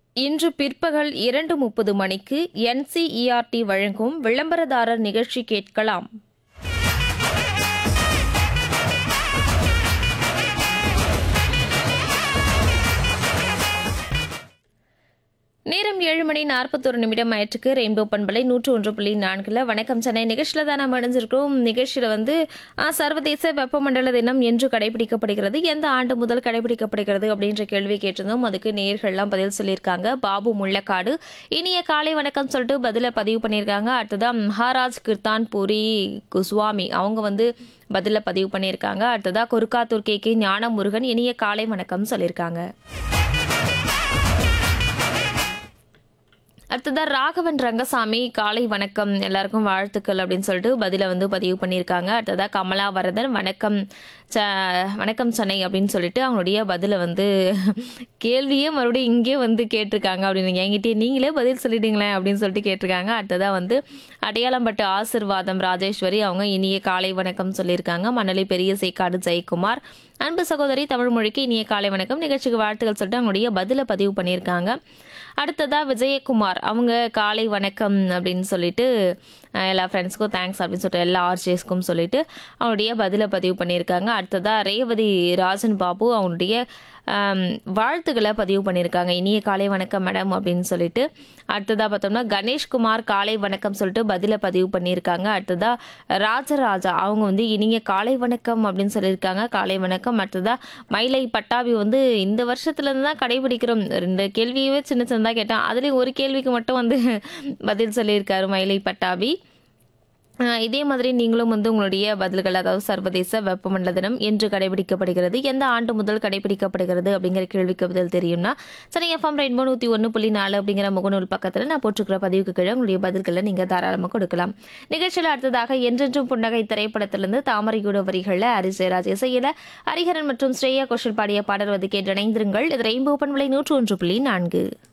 இன்று பிற்பகல் இரண்டு முப்பது மணிக்கு என்சிஇஆர்டி வழங்கும் விளம்பரதாரர் நிகழ்ச்சி கேட்கலாம் நேரம் ஏழு மணி நாற்பத்தொரு நிமிடம் ஆயிற்றுக்கு ரெயின்போ பண்பலை நூற்று ஒன்று புள்ளி நான்குல வணக்கம் சென்னை நிகழ்ச்சியில் தான் நம்ம அடைஞ்சிருக்கிறோம் நிகழ்ச்சியில் வந்து ஆ, சர்வதேச வெப்பமண்டல தினம் என்று கடைபிடிக்கப்படுகிறது எந்த ஆண்டு முதல் கடைபிடிக்கப்படுகிறது அப்படின்ற கேள்வி கேட்டிருந்தோம் அதுக்கு நேர்கள்லாம் பதில் சொல்லியிருக்காங்க பாபு முள்ளக்காடு இனிய காலை வணக்கம் சொல்லிட்டு பதிலை பதிவு பண்ணியிருக்காங்க அடுத்ததான் மகாராஜ் கிர்தான் பூரி குஸ்வாமி அவங்க வந்து பதிலை பதிவு பண்ணியிருக்காங்க அடுத்ததா குருக்காத்தூர் கே கே ஞான முருகன் இனிய காலை வணக்கம் சொல்லியிருக்காங்க அடுத்ததா ராகவன் ரங்கசாமி காலை வணக்கம் எல்லாருக்கும் வாழ்த்துக்கள் அப்படின்னு சொல்லிட்டு பதில வந்து பதிவு பண்ணியிருக்காங்க அடுத்ததா கமலா வரதன் வணக்கம் ச வணக்கம் சென்னை அப்படின்னு சொல்லிட்டு அவங்களுடைய பதில வந்து கேள்வியே மறுபடியும் இங்கே வந்து கேட்டிருக்காங்க அப்படின்னு என்கிட்டயே நீங்களே பதில் சொல்லிடுங்களேன் அப்படின்னு சொல்லிட்டு கேட்டிருக்காங்க அடுத்ததா வந்து அடையாளம்பட்டு ஆசிர்வாதம் ராஜேஸ்வரி அவங்க இனிய காலை வணக்கம் சொல்லியிருக்காங்க மணலி பெரிய சேக்காடு ஜெயக்குமார் அன்பு சகோதரி தமிழ் மொழிக்கு இனிய காலை வணக்கம் நிகழ்ச்சிக்கு வாழ்த்துக்கள் சொல்லிட்டு அவங்களுடைய பதில பதிவு பண்ணியிருக்காங்க அடுத்ததா விஜயகுமார் அவங்க காலை வணக்கம் அப்படின்னு சொல்லிட்டு அஹ், எல்லா ஃப்ரெண்ட்ஸ்க்கும் தேங்க்ஸ் அப்படின்னு சொல்லிட்டு எல்லா ஆர்ஜிஎஸ்க்கும் சொல்லிட்டு அவங்களுடைய பதிலை பதிவு பண்ணியிருக்காங்க அடுத்ததா ரேவதி ராஜன் பாபு அவங்களுடைய ஆம், வாழ்த்துக்களை பதிவு பண்ணியிருக்காங்க இனிய காலை வணக்கம் மேடம் அப்படின்னு சொல்லிட்டு அடுத்ததா பார்த்தோம்னா கணேஷ்குமார் காலை வணக்கம் சொல்லிட்டு பதிலை பதிவு பண்ணியிருக்காங்க அடுத்ததா ராஜராஜா அவங்க வந்து இனிய காலை வணக்கம் அப்படின்னு சொல்லியிருக்காங்க காலை வணக்கம் அடுத்ததா மயிலை பட்டாபி வந்து இந்த வருஷத்துல இருந்து தான் கடைபிடிக்கிறோம் ரெண்டு கேள்வியவே சின்ன சின்னதாக கேட்டேன் அதுலேயும் ஒரு கேள்விக்கு மட்டும் வந்து பதில் சொல்லியிருக்காரு மயிலை பட்டாபி ஆஹ் இதே மாதிரி நீங்களும் வந்து உங்களுடைய பதில்கள் அதாவது சர்வதேச வெப்பமண்டல தினம் என்று கடைபிடிக்கப்படுகிறது எந்த ஆண்டு முதல் கடைபிடிக்கப்படுகிறது அப்படிங்கிற கேள்விக்கு பதில் தெரியும்னா சரி எஃப்எம் ரெயின்போ நூற்றி ஒன்று புள்ளி நாலு அப்படிங்கிற முகநூல் பக்கத்தில் நான் போட்டிருக்கிற பதிவுக்கு கீழே உங்களுடைய பதில்களை நீங்கள் தாராளமாக கொடுக்கலாம் நிகழ்ச்சியில் அடுத்ததாக என்றென்றும் புன்னகை திரைப்படத்திலிருந்து தாமரைக்கூட வரிகளில் ஹரிஜெயராஜ் இசையில ஹரிஹரன் மற்றும் ஸ்ரேயா கோஷல் பாடிய பாடல் வந்து கேட்டு இணைந்திருங்கள் இது ரெயின்போ பண்பலை நூற்று ஒன்று புள்ளி நான்கு